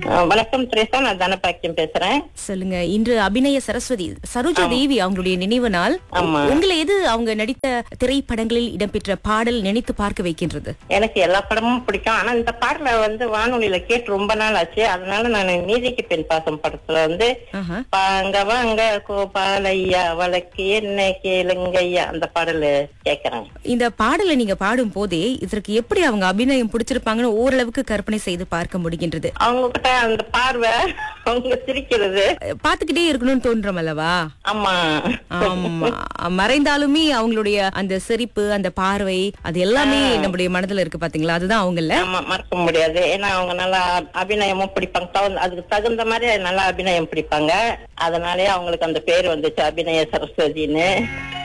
அஹ் வணக்கம் திரேசா நான் தனபாக்கியம் பேசுறேன் சொல்லுங்க இன்று அபிநய சரஸ்வதி சரோஜா தேவி அவங்களுடைய நினைவு நாள் ஆமா. உங்களை எது அவங்க நடித்த திரைப்படங்களில் இடம்பெற்ற பாடல் நினைத்து பார்க்க வைக்கின்றது எனக்கு எல்லா படமும் பிடிக்கும் ஆனா இந்த பாடல வந்து வானொலியில கேட்டு ரொம்ப நாள் ஆச்சு அதனால நான் நீதிக்கு பெண் பாசம் படத்துல வந்து ஆஹா. வாங்க வாங்க கோபாலையா வழக்கு என்ன கேளுங்கய்யா அந்த பாடல் கேக்குறேன் இந்த பாடலை நீங்க பாடும் போதே இதற்கு எப்படி அவங்க அபிநயம் பிடிச்சிருப்பாங்கன்னு ஓரளவுக்கு கற்பனை செய்து பார்க்க முடிகின்றது அவங்க கிட்ட அந்த பார்வை அவங்க சிரிக்கிறது பாத்துக்கிட்டே இருக்கணும்னு தோன்றும் அல்லவா ஆமா ஆமா மறைந்தாலுமே அவங்களுடைய அந்த சிரிப்பு அந்த பார்வை அது எல்லாமே நம்முடைய மனதுல இருக்கு பாத்தீங்களா அதுதான் அவங்கல்ல ஆமா மறக்க முடியாது ஏன்னா அவங்க நல்லா அபிநயமும் பிடிப்பாங்க தகுந்த- அதுக்கு தகுந்த மாதிரி நல்லா அபிநயம் பிடிப்பாங்க அதனாலே அவங்களுக்கு அந்த பேர் வந்துச்சு அபிநய சரஸ்வதின்னு